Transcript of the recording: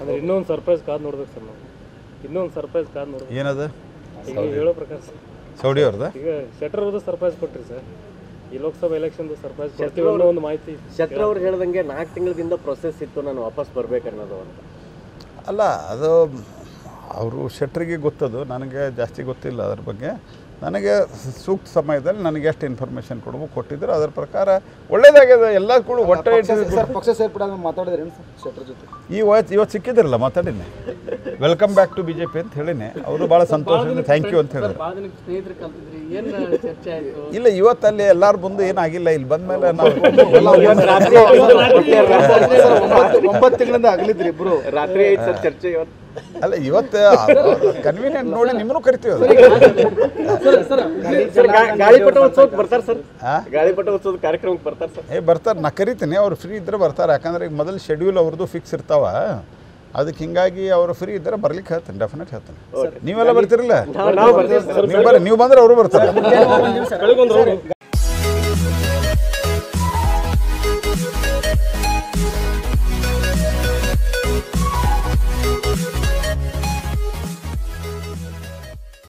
Sir ಇನ್ನೊಂದು surprise ಕಾದ್ ನೋಡ್ಬೇಕು ಸರ್ ನಾವು ಇನ್ನೊಂದು ಸರ್ಪ್ರೈಸ್ ಕಾದ್ ನೋಡ್ಬೇಕು ಏನದು ಈಗ ನೀವು ಹೇಳೋ ಪ್ರಕಾರ ಸರ್ ಸೌಡಿ ಅವ್ರದ್ದು ಈಗ ಶೆಟರ್ ಅವ್ರದ್ದು ಸರ್ಪ್ರೈಸ್ ಕೊಟ್ರಿ ಸರ್ ಈ ಲೋಕಸಭಾ ಎಲೆಕ್ಷನ್ದು ಸರ್ಪ್ರೈಸ್ ಕೊಡ್ತೀವಿ ಅನ್ನೋ ಒಂದು ಮಾಹಿತಿ ಶತ್ರು ಅವ್ರು ಹೇಳ್ದಂಗೆ ನಾಲ್ಕು ತಿಂಗಳದಿಂದ ಪ್ರೊಸೆಸ್ ಇತ್ತು ನಾನು ವಾಪಸ್ ಬರ್ಬೇಕನ್ನೋದು ಅಂತ ಅಲ್ಲ ಅದು ಅವರು ಶೆಟ್ರಿಗೆ ಗೊತ್ತದು ನನಗೆ ಜಾಸ್ತಿ ಗೊತ್ತಿಲ್ಲ ಅದ್ರ ಬಗ್ಗೆ ನನಗೆ ಸೂಕ್ತ ಸಮಯದಲ್ಲಿ ನನಗೆ ಎಷ್ಟು ಇನ್ಫಾರ್ಮೇಷನ್ ಕೊಡಬೇಕು ಕೊಟ್ಟಿದ್ರು ಅದ್ರ ಪ್ರಕಾರ ಒಳ್ಳೇದಾಗ್ಯದ ಎಲ್ಲ ಕೂಡ ಹೊಟ್ಟೆ ಇಟ್ಟು- ಸರ್ ಪಕ್ಷ ಸೇರ್ಪಡೆ ಮಾತಾಡಿದ್ರಿ ಸರ್ ಶೆಟ್ಟರ್ ಜೊತೆ ಈ ವಯಸ್ಸು ಇವತ್ತು ಸಿಕ್ಕಿದ್ರಲ್ಲ ಮಾತಾಡಿನಿ welcome back to B J P ಅಂತ ಹೇಳಿನಿ ಅವರು ಭಾಳ ಸಂತೋಷದಿಂದ ಥ್ಯಾಂಕ್ ಯು ಅಂತ ಹೇಳಿದ್ರು ಭಾಳ ದಿನಕ್ಕೆ ಸ್ನೇಹಿತರು ಕಲ್ತಿದ್ರಿ ಏನು ಚರ್ಚೆ ಆಯಿತು ಇಲ್ಲ ಇವತ್ತಲ್ಲಿ ಎಲ್ಲರ ಬಂದು ಏನಾಗಿಲ್ಲ ಇಲ್ಲಿ ಬಂದಮೇಲೆ ನಾವು ಸರ್ ಒಂಬತ್ತು ಒಂಬತ್ತು ತಿಂಗಳಿಂದ ಅಗಲಿದ್ರಿ ಇಬ್ರು ರಾತ್ರಿ ಐದು ಸರ್ ಚರ್ಚೆ ಇವತ್ತು ಅಲ್ಲ ಇವತ್ತು ಕನ್ವೀನಿಯಂಟ್ ನೋಡಿ ನಿಮ್ಮನ್ನು ಕರಿತೀವಿ ಅದು ಸರ್ ಗಾ- ಗಾಳಿಪಟ ಉತ್ಸವಕ್ಕೆ ಬರ್ತಾರೆ ಸರ್ ಆ? ಗಾಳಿಪಟ ಉತ್ಸವದ ಕಾರ್ಯಕ್ರಮಕ್ಕೆ ಬರ್ತಾರೆ ಸರ್ ಏ ಬರ್ತಾರೆ ನಾ ಕರಿತೀನಿ ಅವ್ರು ಫ್ರೀ ಇದ್ದರೆ ಬರ್ತಾರೆ ಯಾಕಂದ್ರೆ ಈಗ ಮೊದಲು ಶೆಡ್ಯೂಲ್ ಅವ್ರದ್ದು ಫಿಕ್ಸ್ ಇರ್ತಾವ ಅದಕ್ಕೆ ಹಿಂಗಾಗಿ ಅವರು ಫ್ರೀ ಇದ್ದರೆ ಬರ್ಲಿಕ್ಕೆ ಹೇಳ್ತೀನಿ ಡೆಫಿನೆಟ್ ಹೇಳ್ತೀನಿ ನೀವೆಲ್ಲ ಬರ್ತಿರಲ್ಲ ನಾವು ಬರ್ತೀವಿ ಸರ್ ನೀವು ಬರ್ರಿ ನೀವು ಬಂದ್ರೆ ಅವರು ಬರ್ತಾರೆ